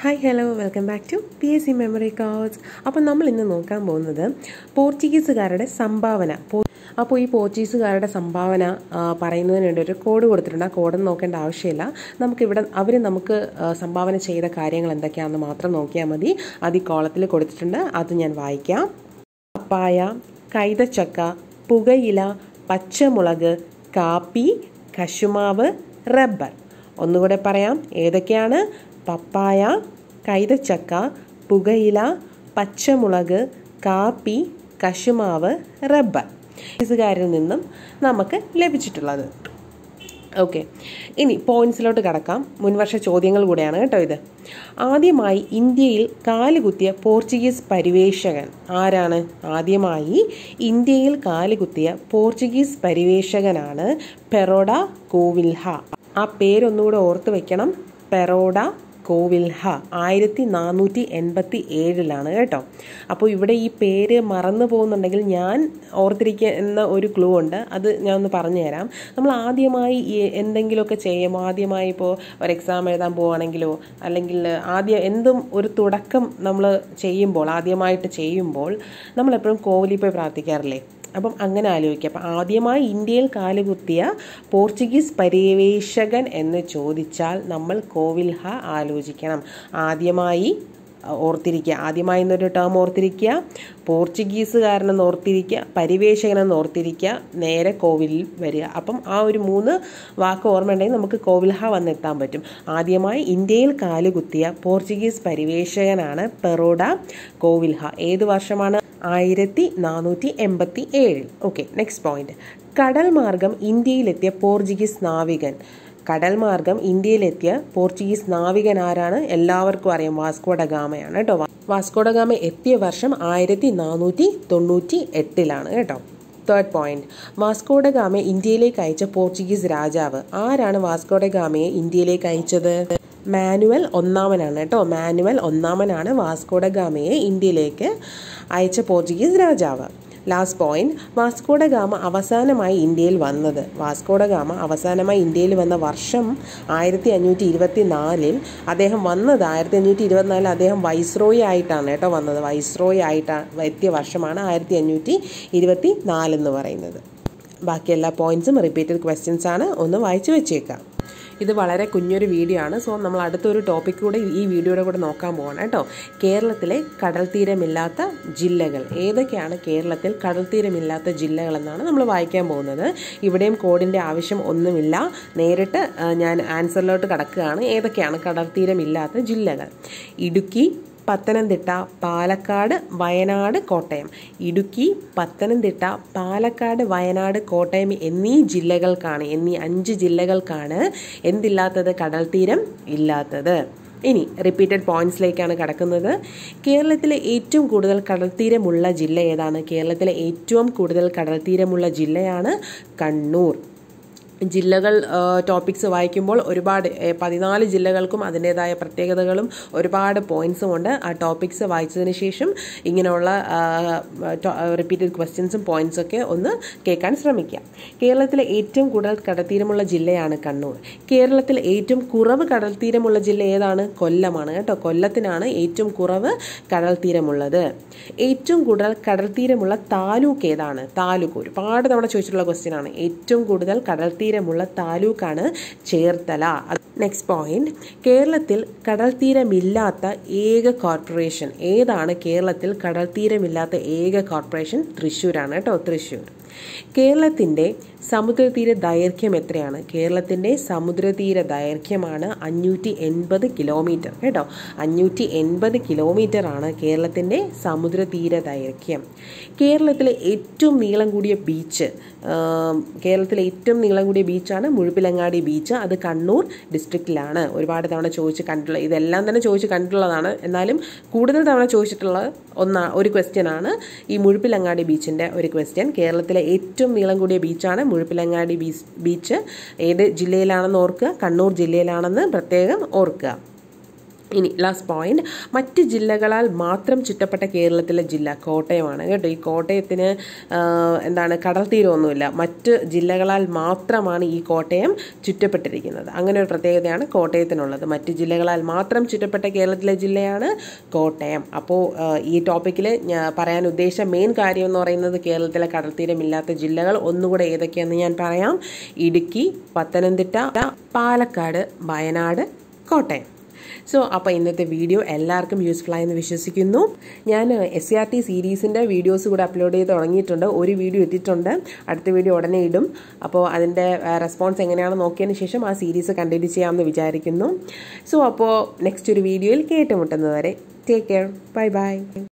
hi hello welcome back to P S C memory cards അപ്പം നമ്മൾ ഇന്ന് നോക്കാൻ പോകുന്നത് പോർച്ചുഗീസുകാരുടെ സംഭാവന പോ- അപ്പോൾ ഈ പോർച്ചുഗീസുകാരുടെ സംഭാവന ആ, പറയുന്നതിന് വേണ്ടി ഒരു കോഡ് കൊടുത്തിട്ടുണ്ട് ആ കോഡൊന്നും നോക്കേണ്ട ആവശ്യമില്ല നമുക്കിവിടെ അവർ നമുക്ക് ആ, സംഭാവന ചെയ്ത കാര്യങ്ങൾ എന്തൊക്കെയാണെന്ന് മാത്രം നോക്കിയാൽ മതി അത് ഈ കോളത്തിൽ കൊടുത്തിട്ടുണ്ട് അത് ഞാൻ വായിക്കാം പപ്പായ കൈതച്ചക്ക പുകയില പച്ചമുളക് കാപ്പി കശുമാവ് റബ്ബർ ഒന്നുകൂടെ പറയാം ഏതൊക്കെയാണ് പപ്പായ കൈതച്ചക്ക പുകയില പച്ചമുളക് കാപ്പി കശുമാവ് റബ്ബർ ഇസുകാരിൽ നിന്നും നമുക്ക് ലഭിച്ചിട്ടുള്ളത് ഓക്കെ ഇനി പോയിന്റ്സിലോട്ട് കടക്കാം മുൻവർഷ ചോദ്യങ്ങൾ കൂടെയാണ് കേട്ടോ ഇത് ആദ്യമായി ഇന്ത്യയിൽ കാലുകുത്തിയ പോർച്ചുഗീസ് പരിവേഷകൻ ആരാണ് ആദ്യമായി ഇന്ത്യയിൽ കാലുകുത്തിയ പോർച്ചുഗീസ് പരിവേഷകനാണ് പെറോഡ കോവിൽഹ ആ പേരൊന്നുകൂടെ ഓർത്ത് വെക്കണം പെറോഡ കോവിൽഹ ആയിരത്തി നാനൂറ്റി എൺപത്തി ഏഴിലാണ് കേട്ടോ അപ്പോൾ ഇവിടെ ഈ പേര് മറന്നു പോകുന്നുണ്ടെങ്കിൽ ഞാൻ ഓർത്തിരിക്കുന്ന ഒരു ക്ലൂ ഉണ്ട് അത് ഞാൻ ഒന്ന് പറഞ്ഞു തരാം നമ്മൾ ആദ്യമായി ഈ എന്തെങ്കിലുമൊക്കെ ചെയ്യുമ്പോൾ ആദ്യമായി ഇപ്പോൾ ഒരു എക്സാം എഴുതാൻ പോവുകയാണെങ്കിലോ അല്ലെങ്കിൽ ആദ്യം എന്തും ഒരു തുടക്കം നമ്മൾ ചെയ്യുമ്പോൾ ആദ്യമായിട്ട് ചെയ്യുമ്പോൾ നമ്മളെപ്പോഴും കോവിലിൽ പോയി പ്രാർത്ഥിക്കാറില്ലേ അപ്പം അങ്ങനെ ആലോചിക്കുക അപ്പം ആദ്യമായി ഇന്ത്യയിൽ കാലുകുത്തിയ പോർച്ചുഗീസ് പര്യവേഷകൻ എന്ന് ചോദിച്ചാൽ നമ്മൾ കോവിൽഹ ആലോചിക്കണം ആദ്യമായി ഓർത്തിരിക്കുക ആദ്യമായി എന്നൊരു ടേം ഓർത്തിരിക്കുക പോർച്ചുഗീസുകാരനെന്ന് ഓർത്തിരിക്കുക പരിവേഷകനെന്ന് ഓർത്തിരിക്കുക നേരെ കോവിലിൽ വരിക അപ്പം ആ ഒരു മൂന്ന് വാക്ക് ഓർമ്മയുണ്ടെങ്കിൽ നമുക്ക് കോവിൽഹ വന്നെത്താൻ പറ്റും ആദ്യമായി ഇന്ത്യയിൽ കാലുകുത്തിയ പോർച്ചുഗീസ് പരിവേഷകനാണ് പെറോഡ കോവിൽഹ ഏത് വർഷമാണ് ആയിരത്തി നാനൂറ്റി എൺപത്തി ഏഴിൽ ഓക്കെ നെക്സ്റ്റ് പോയിന്റ് കടൽ മാർഗം ഇന്ത്യയിലെത്തിയ പോർച്ചുഗീസ് നാവികൻ കടൽ മാർഗം ഇന്ത്യയിലെത്തിയ പോർച്ചുഗീസ് നാവികൻ ആരാണ് എല്ലാവർക്കും അറിയാം വാസ്കോഡ ഗാമയാണ് കേട്ടോ വാസ്കോഡ ഗാമ എത്തിയ വർഷം ആയിരത്തി നാനൂറ്റി തൊണ്ണൂറ്റി എട്ടിലാണ് കേട്ടോ തേർഡ് പോയിന്റ് വാസ്കോഡ ഗാമയെ ഇന്ത്യയിലേക്ക് അയച്ച പോർച്ചുഗീസ് രാജാവ് ആരാണ് വാസ്കോഡ ഗാമയെ ഇന്ത്യയിലേക്ക് അയച്ചത് മാനുവൽ ഒന്നാമനാണ് കേട്ടോ മാനുവൽ ഒന്നാമനാണ് വാസ്കോഡ ഗാമയെ ഇന്ത്യയിലേക്ക് അയച്ച പോർച്ചുഗീസ് രാജാവ് ലാസ്റ്റ് പോയിന്റ് വാസ്കോഡ ഗാമ അവസാനമായി ഇന്ത്യയിൽ വന്നത് വാസ്കോഡ ഗാമ അവസാനമായി ഇന്ത്യയിൽ വന്ന വർഷം ആയിരത്തി അഞ്ഞൂറ്റി ഇരുപത്തി നാലിൽ അദ്ദേഹം വന്നത് ആയിരത്തി അഞ്ഞൂറ്റി ഇരുപത്തിനാലിൽ അദ്ദേഹം വൈസ്രോയി ആയിട്ടാണ് കേട്ടോ വന്നത് വൈസ്രോയി ആയിട്ടാണ് എത്തിയ വർഷമാണ് ആയിരത്തി അഞ്ഞൂറ്റി ഇരുപത്തി നാലെന്ന് പറയുന്നത് ബാക്കി എല്ലാ പോയിന്റ്സും റിപ്പീറ്റഡ് ക്വസ്റ്റ്യൻസ് ആണ് ഒന്ന് വായിച്ചു വെച്ചേക്കാം ഇത് വളരെ കുഞ്ഞൊരു വീഡിയോ ആണ് സോ നമ്മൾ അടുത്തൊരു ടോപ്പിക് കൂടെ ഈ വീഡിയോയുടെ കൂടെ നോക്കാൻ പോവാണ് കേട്ടോ കേരളത്തിലെ കടൽ തീരമില്ലാത്ത ജില്ലകൾ ഏതൊക്കെയാണ് കേരളത്തിൽ കടൽ തീരമില്ലാത്ത ജില്ലകൾ എന്നാണ് നമ്മൾ വായിക്കാൻ പോകുന്നത് ഇവിടെയും കോഡിൻ്റെ ആവശ്യം ഒന്നുമില്ല നേരിട്ട് ആ, ഞാൻ ആൻസറിലോട്ട് കടക്കുകയാണ് ഏതൊക്കെയാണ് കടൽ തീരമില്ലാത്ത ജില്ലകൾ ഇടുക്കി പത്തനംതിട്ട പാലക്കാട് വയനാട് കോട്ടയം ഇടുക്കി പത്തനംതിട്ട പാലക്കാട് വയനാട് കോട്ടയം എന്നീ ജില്ലകൾക്കാണ് എന്നീ അഞ്ച് ജില്ലകൾക്കാണ് എന്തില്ലാത്തത് കടൽ തീരം ഇല്ലാത്തത് ഇനി റിപ്പീറ്റഡ് പോയിന്റ്സിലേക്കാണ് കടക്കുന്നത് കേരളത്തിലെ ഏറ്റവും കൂടുതൽ കടൽത്തീരമുള്ള ജില്ല ഏതാണ് കേരളത്തിലെ ഏറ്റവും കൂടുതൽ കടൽത്തീരമുള്ള ജില്ലയാണ് കണ്ണൂർ ജില്ലകൾ ടോപ്പിക്സ് വായിക്കുമ്പോൾ ഒരുപാട് ഏ, പതിനാല് ജില്ലകൾക്കും അതിൻ്റെതായ പ്രത്യേകതകളും ഒരുപാട് പോയിന്റ്സും ഉണ്ട് ആ ടോപ്പിക്സ് വായിച്ചതിന് ശേഷം ഇങ്ങനെയുള്ള റിപ്പീറ്റഡ് ക്വസ്റ്റ്യൻസും പോയിന്റ്സും ഒക്കെ ഒന്ന് കേൾക്കാൻ ശ്രമിക്കുക കേരളത്തിലെ ഏറ്റവും കൂടുതൽ കടൽത്തീരമുള്ള ജില്ലയാണ് കണ്ണൂർ കേരളത്തിൽ ഏറ്റവും കുറവ് കടൽത്തീരമുള്ള ജില്ല ഏതാണ് കൊല്ലമാണ് കേട്ടോ കൊല്ലത്തിനാണ് ഏറ്റവും കുറവ് കടൽത്തീരമുള്ളത് ഏറ്റവും കൂടുതൽ കടൽത്തീരമുള്ള താലൂക്ക് ഏതാണ് താലൂക്ക് ഒരുപാട് തവണ ചോദിച്ചിട്ടുള്ള ക്വസ്റ്റ്യൻ ആണ് ഏറ്റവും കൂടുതൽ കടൽത്തീരമുള്ള താലൂക്കാണ് ചേർത്തല നെക്സ്റ്റ് പോയിന്റ് കേരളത്തിൽ കടൽത്തീരമില്ലാത്ത ഏക കോർപ്പറേഷൻ ഏതാണ് കേരളത്തിൽ കടൽത്തീരമില്ലാത്ത ഏക കോർപ്പറേഷൻ തൃശ്ശൂരാണ് കേട്ടോ തൃശ്ശൂർ കേരളത്തിൻ്റെ സമുദ്രതീര ദൈർഘ്യം എത്രയാണ് കേരളത്തിൻ്റെ സമുദ്രതീര ദൈർഘ്യമാണ് അഞ്ഞൂറ്റി എൺപത് കിലോമീറ്റർ കേട്ടോ അഞ്ഞൂറ്റി എൺപത് കിലോമീറ്റർ ആണ് കേരളത്തിൻ്റെ സമുദ്രതീര ദൈർഘ്യം കേരളത്തിലെ ഏറ്റവും നീളം കൂടിയ ബീച്ച് ആം, കേരളത്തിലെ ഏറ്റവും നീളം കൂടിയ ബീച്ചാണ് മുഴുപ്പിലങ്ങാടി ബീച്ച് അത് കണ്ണൂർ ഡിസ്ട്രിക്റ്റിലാണ് ഒരുപാട് തവണ ചോദിച്ച് കണ്ടിട്ടുള്ള ഇതെല്ലാം തന്നെ ചോദിച്ച് കണ്ടിട്ടുള്ളതാണ് എന്നാലും കൂടുതൽ തവണ ചോദിച്ചിട്ടുള്ള ഒന്നാ ഒരു ക്വസ്റ്റ്യൻ ആണ് ഈ മുഴുപ്പിലങ്ങാടി ബീച്ചിൻ്റെ ഒരു ക്വസ്റ്റ്യൻ കേരളത്തിലെ ഏറ്റവും നീളം കൂടിയ ബീച്ചാണ് മുഴുപ്പിലങ്ങാടി ബീച്ച് ബീച്ച് ഏത് ജില്ലയിലാണെന്ന് ഓർക്കുക കണ്ണൂർ ജില്ലയിലാണെന്ന് പ്രത്യേകം ഓർക്കുക ഇനി ലാസ്റ്റ് പോയിന്റ് മറ്റ് ജില്ലകളാൽ മാത്രം ചുറ്റപ്പെട്ട കേരളത്തിലെ ജില്ല കോട്ടയമാണ് കേട്ടോ ഈ കോട്ടയത്തിന് ആ, എന്താണ് കടൽ തീരമൊന്നുമില്ല മറ്റ് ജില്ലകളാൽ മാത്രമാണ് ഈ കോട്ടയം ചുറ്റപ്പെട്ടിരിക്കുന്നത് അങ്ങനെ ഒരു പ്രത്യേകതയാണ് കോട്ടയത്തിനുള്ളത് മറ്റ് ജില്ലകളാൽ മാത്രം ചുറ്റപ്പെട്ട കേരളത്തിലെ ജില്ലയാണ് കോട്ടയം അപ്പോൾ ആ, ഈ ടോപ്പിക്കിൽ ഞാൻ പറയാൻ ഉദ്ദേശിച്ച മെയിൻ കാര്യം എന്ന് പറയുന്നത് കേരളത്തിലെ കടൽ തീരമില്ലാത്ത ജില്ലകൾ ഒന്നുകൂടെ ഏതൊക്കെയാണെന്ന് ഞാൻ പറയാം ഇടുക്കി പത്തനംതിട്ട പാലക്കാട് വയനാട് കോട്ടയം സോ അപ്പോൾ ഇന്നത്തെ വീഡിയോ എല്ലാവർക്കും യൂസ്ഫുൾ ആയെന്ന് വിശ്വസിക്കുന്നു ഞാൻ എസ് സി ആർ ടി സീരീസിൻ്റെ വീഡിയോസ് കൂടെ അപ്ലോഡ് ചെയ്ത് തുടങ്ങിയിട്ടുണ്ട് ഒരു വീഡിയോ ഇട്ടിട്ടുണ്ട് അടുത്ത വീഡിയോ ഉടനെ ഇടും അപ്പോൾ അതിൻ്റെ റെസ്പോൺസ് എങ്ങനെയാണെന്ന് നോക്കിയതിന് ശേഷം ആ സീരീസ് കണ്ടിന്യൂ ചെയ്യാമെന്ന് വിചാരിക്കുന്നു സോ അപ്പോൾ നെക്സ്റ്റ് ഒരു വീഡിയോയിൽ കേട്ടുമുട്ടുന്നതുവരെ ടേക്ക് കെയർ ബൈ ബൈ